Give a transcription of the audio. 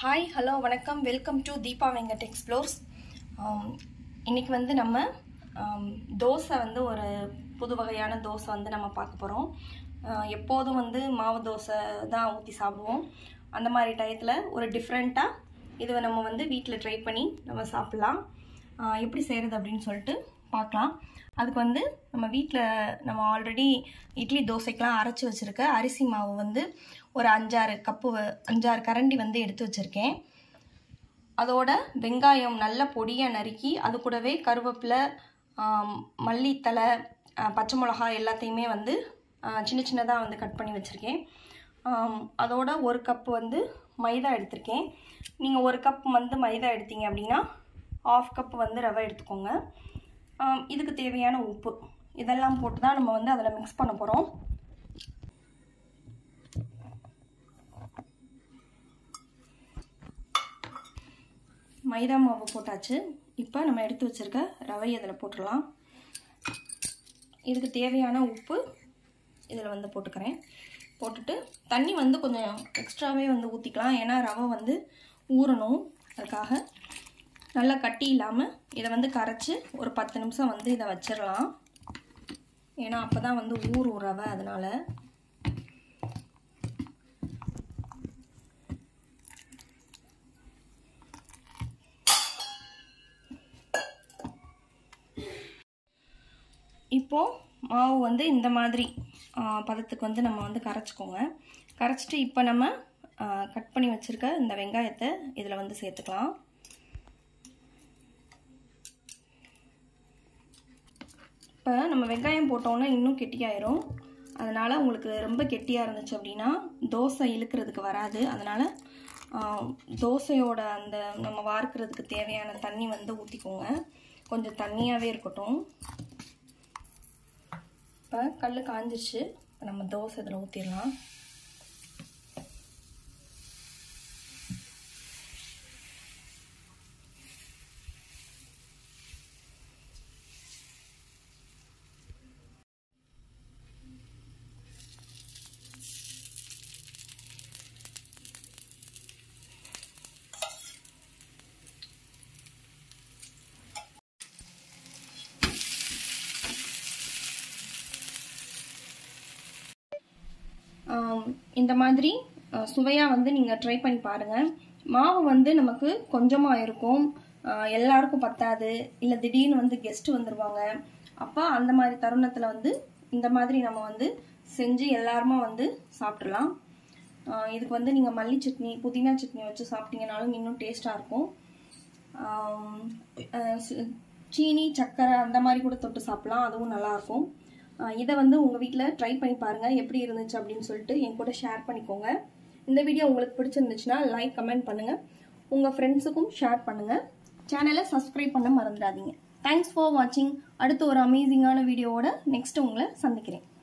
hi hello வணக்கம் welcome to Deepa Venkat explores இன்னைக்கு வந்து நம்ம ஆம், தோசை வந்து ஒரு புது வகையான தோசை வந்து நம்ம பார்க்க போகிறோம் எப்போதும் வந்து மாவு தோசை தான் ஊற்றி சாப்பிடுவோம் அந்த மாதிரி டயத்தில் ஒரு டிஃப்ரெண்ட்டாக இதை நம்ம வந்து வீட்டில் ட்ரை பண்ணி நம்ம சாப்பிட்லாம் ஆஹ், எப்படி செய்கிறது அப்படின்னு சொல்லிட்டு பார்க்கலாம் அதுக்கு வந்து நம்ம வீட்டில் நம்ம ஆல்ரெடி இட்லி தோசைக்கெலாம் அரைச்சி வச்சுருக்க அரிசி மாவு வந்து ஒரு அஞ்சாறு கப்பு வ- அஞ்சாறு கரண்டி வந்து எடுத்து வச்சுருக்கேன் அதோட வெங்காயம் நல்ல பொடியாக நறுக்கி அது கூடவே கருவேப்பிலை ஆம், மல்லித்தலை ஆ, பச்சை மிளகா எல்லாத்தையுமே வந்து ஆ, சின்ன சின்னதாக வந்து கட் பண்ணி வச்சுருக்கேன் ஆம், அதோட ஒரு கப் வந்து மைதா எடுத்திருக்கேன் நீங்கள் ஒரு கப் வந்து மைதா எடுத்தீங்க அப்படின்னா ஆஃப் கப் வந்து ரவை எடுத்துக்கோங்க ஆம், இதுக்கு தேவையான உப்பு இதெல்லாம் போட்டு தான் நம்ம வந்து அதில் மிக்ஸ் பண்ண போகிறோம் மைதா மாவு போட்டாச்சு இப்போ நம்ம எடுத்து வச்சிருக்க ரவை அதில் போட்டுடலாம் இதுக்கு தேவையான உப்பு இதில் வந்து போட்டுக்கிறேன் போட்டுட்டு தண்ணி வந்து கொஞ்சம் எக்ஸ்ட்ராவே வந்து ஊற்றிக்கலாம் ஏன்னா ரவை வந்து ஊறணும் அதுக்காக நல்லா கட்டி இல்லாமல் இதை வந்து கரைச்சி ஒரு பத்து நிமிஷம் வந்து இதை வச்சிடலாம் ஏன்னா அப்போ தான் வந்து ஊறும் ரவை அதனால் இப்போது மாவு வந்து இந்த மாதிரி ஆ, பதத்துக்கு வந்து நம்ம வந்து கரைச்சிக்கோங்க கரைச்சிட்டு இப்போ நம்ம கட் பண்ணி வச்சுருக்க இந்த வெங்காயத்தை இதில் வந்து சேர்த்துக்கலாம் இப்போ நம்ம வெங்காயம் போட்டோன்னா இன்னும் கெட்டியாயிரும் அதனால் உங்களுக்கு ரொம்ப கெட்டியாக இருந்துச்சு அப்படின்னா தோசை இழுக்கிறதுக்கு வராது அதனால் தோசையோட அந்த நம்ம வார்க்கிறதுக்கு தேவையான தண்ணி வந்து ஊற்றிக்கோங்க கொஞ்சம் தண்ணியாகவே இருக்கட்டும் இப்போ கல் காஞ்சிருச்சு இப்போ நம்ம தோசை இதில் ஊற்றிடலாம் ஆம், இந்த மாதிரி சுவையாக வந்து நீங்கள் ட்ரை பண்ணி பாருங்கள் மாவு வந்து நமக்கு கொஞ்சமாக இருக்கும் ஆஹ் எல்லாருக்கும் பத்தாது இல்லை திடீர்னு வந்து கெஸ்ட் வந்துடுவாங்க அப்போ அந்த மாதிரி தருணத்தில் வந்து இந்த மாதிரி நம்ம வந்து செஞ்சு எல்லாருமே வந்து சாப்பிட்றலாம் ஆஹ் இதுக்கு வந்து நீங்கள் மல்லி சட்னி புதினா சட்னி வச்சு சாப்பிட்டீங்கனாலும் இன்னும் டேஸ்ட்டாக இருக்கும் ஆம், அஹ் சு- சீனி சர்க்கரை அந்த மாதிரி கூட தொட்டு சாப்பிடலாம் அதுவும் நல்லாயிருக்கும் இதை வந்து உங்கள் வீட்டில் ட்ரை பண்ணி பாருங்கள் எப்படி இருந்துச்சு அப்படின்னு சொல்லிட்டு என் கூட ஷேர் பண்ணிக்கோங்க இந்த வீடியோ உங்களுக்கு பிடிச்சிருந்துச்சுன்னா லைக் கமெண்ட் பண்ணுங்கள் உங்கள் ஃப்ரெண்ட்ஸுக்கும் ஷேர் பண்ணுங்கள் சேனலை சப்ஸ்கிரைப் பண்ண மறந்துடாதீங்க தேங்க்ஸ் ஃபார் வாட்சிங் அடுத்து ஒரு அமேசிங்கான வீடியோவோட நெக்ஸ்ட் உங்களை சந்திக்கிறேன்